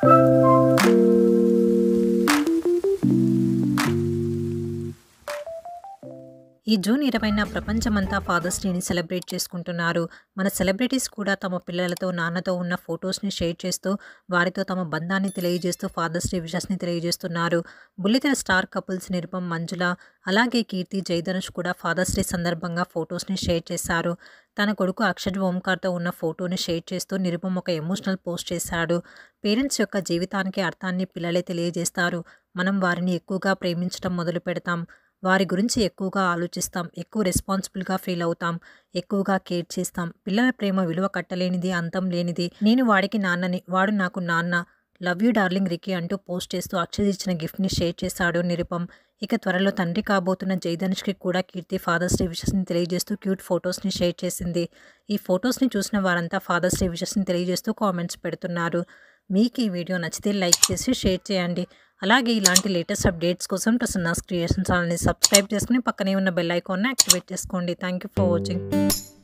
ఈ జూన్ ఇరవైన ప్రపంచమంతా ఫాదర్స్ డేని సెలబ్రేట్ చేసుకుంటున్నారు మన సెలబ్రిటీస్ కూడా తమ పిల్లలతో నాన్నతో ఉన్న ఫొటోస్ని షేర్ చేస్తూ వారితో తమ బంధాన్ని తెలియజేస్తూ ఫాదర్స్ డే విషెస్ని తెలియజేస్తున్నారు బుల్లితెర స్టార్ కపుల్స్ నిరుపం మంజుల అలాగే కీర్తి జయధనుష్ కూడా ఫాదర్స్ డే సందర్భంగా ఫొటోస్ని షేర్ చేశారు తన కొడుకు అక్షర్ ఓంకార్తో ఉన్న ఫోటోని షేర్ చేస్తూ నిరుపం ఒక ఎమోషనల్ పోస్ట్ చేశాడు పేరెంట్స్ యొక్క జీవితానికి అర్థాన్ని పిల్లలే తెలియజేస్తారు మనం వారిని ఎక్కువగా ప్రేమించడం మొదలు పెడతాం వారి గురించి ఎక్కువగా ఆలోచిస్తాం ఎక్కువ రెస్పాన్సిబుల్గా ఫీల్ అవుతాం ఎక్కువగా కేర్ చేస్తాం పిల్లల ప్రేమ విలువ కట్టలేనిది అంతం లేనిది నేను వాడికి నాన్నని వాడు నాకు నాన్న లవ్ యూ డార్లింగ్ రికీ అంటూ పోస్ట్ చేస్తూ అక్షయ్ ఇచ్చిన గిఫ్ట్ని షేర్ చేశాడు నిరుపం ఇక త్వరలో తండ్రి కాబోతున్న జయధనుష్కి కూడా కీర్తి ఫాదర్స్ డే విషెస్ని తెలియజేస్తూ క్యూట్ ఫొటోస్ని షేర్ చేసింది ఈ ఫొటోస్ని చూసిన వారంతా ఫాదర్స్ డే విషెస్ని తెలియజేస్తూ కామెంట్స్ పెడుతున్నారు మీకు ఈ వీడియో నచ్చితే లైక్ చేసి షేర్ చేయండి అలాగే ఇలాంటి లేటెస్ట్ అప్డేట్స్ కోసం ప్రసన్నాస్ క్రియేషన్ ఛానల్ని సబ్స్క్రైబ్ చేసుకుని పక్కనే ఉన్న బెల్ ఐకాన్ని యాక్టివేట్ చేసుకోండి థ్యాంక్ యూ ఫర్ వాచింగ్